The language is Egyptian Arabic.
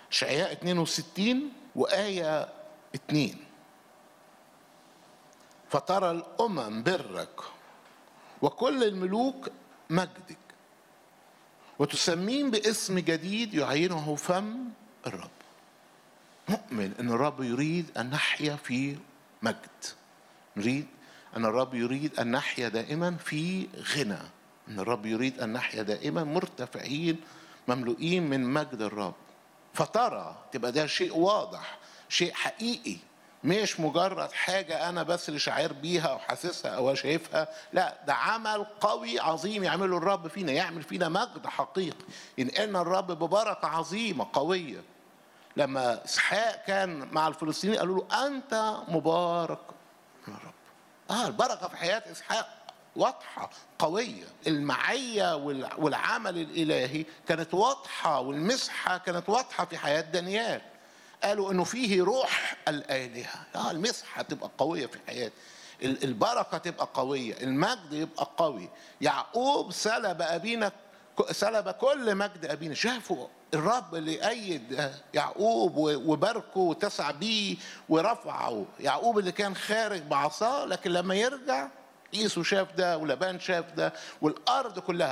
اشعياء 62 وآية 2 فترى الأمم برك وكل الملوك مجدك وتسمين باسم جديد يعينه فم الرب مؤمن ان الرب يريد ان نحيا في مجد نريد ان الرب يريد ان نحيا دائما في غنى ان الرب يريد ان نحيا دائما مرتفعين مملوئين من مجد الرب فترى تبقى ده شيء واضح شيء حقيقي مش مجرد حاجة أنا بس اللي شاعر بيها أو حاسسها أو شايفها لا ده عمل قوي عظيم يعمله الرب فينا يعمل فينا مجد حقيقي ينقلنا الرب ببركة عظيمة قوية لما إسحاق كان مع الفلسطينيين قالوا له أنت مبارك من الرب آه البركة في حياة إسحاق واضحة قوية المعية والعمل الإلهي كانت واضحة والمسحة كانت واضحة في حياة دانيال قالوا انه فيه روح الالهه اه المسحه تبقى قويه في حياتي البركه تبقى قويه المجد يبقى قوي يعقوب سلب ابينا سلب كل مجد ابينا شافوا الرب اللي ايد يعقوب وباركه وتسع بيه ورفعه يعقوب اللي كان خارج بعصاه لكن لما يرجع عيسو شاف ده ولبان شاف ده والارض كلها